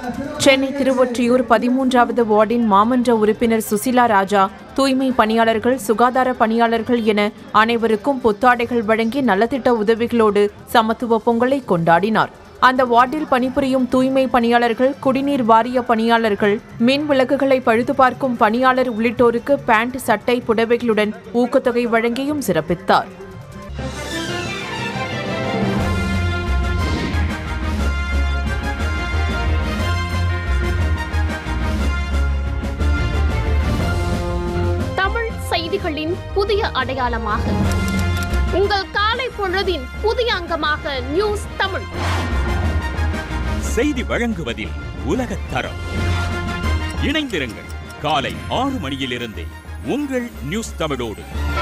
சென்னை திருவொற்றியூர் பதிமூன்றாவது வார்டின் மாமன்ற உறுப்பினர் சுசிலா ராஜா தூய்மை பணியாளர்கள் சுகாதார பணியாளர்கள் என அனைவருக்கும் புத்தாடைகள் வழங்கி நலத்திட்ட உதவிகளோடு சமத்துவ பொங்கலை கொண்டாடினார் அந்த வார்டில் பணிபுரியும் தூய்மை பணியாளர்கள் குடிநீர் வாரிய பணியாளர்கள் மின் விளக்குகளை பழுது பார்க்கும் பணியாளர் உள்ளிட்டோருக்கு பேண்ட் சட்டை புடவைகளுடன் ஊக்கத்தொகை வழங்கியும் சிறப்பித்தார் தமிழ் செய்திகளின் புதிய அடையாளமாக உங்கள் காலை பொழுதின் புதிய அங்கமாக நியூஸ் தமிழ் செய்தி வழங்குவதில் உலகத் தரம் இணைந்திருங்கள் காலை ஆறு மணியிலிருந்தே உங்கள் நியூஸ் தமிழோடு